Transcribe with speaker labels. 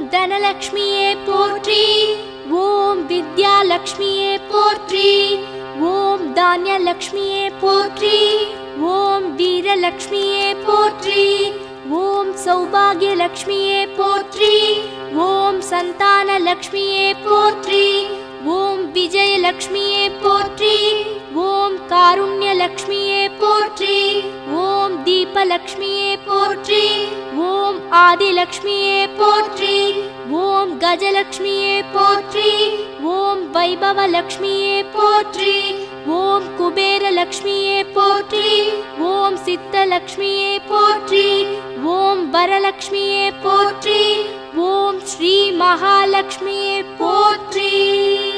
Speaker 1: தனலக்ஷ்மியே போற்றி ஓம் வித்யாலக்ஷ்மியே போற்றி ஓம் தானியலக்ஷ்மியே போற்றி ஓம் வீரலக்ஷ்மியே போற்றி ஓம் சௌபாகியலக்ஷ்மியே போற்றி ஓம் சந்தானலக்ஷ்மியே போற்றி ஓம் விஜயலக்ஷ்மியே போற்றி ஓம் காருண்யலக்ஷ்மியே போற்றி ஓம் தீபலக்ஷ்மியே போற்றி ஓம் ஆதிலக்ஷ்மியே போற்றி ஓம் கஜலக்ஷ்மியே போற்றி ஓம் வைபவலக்ஷ்மியே போற்றி ஓம் குபேரலக்ஷ்மியே போற்றி ஓம் சித்தலக்ஷ்மியே போற்றி ஓம் வரலக்ஷ்மியே போற்றி ஓம் ஸ்ரீ மகாலக்ஷ்மியே போற்றி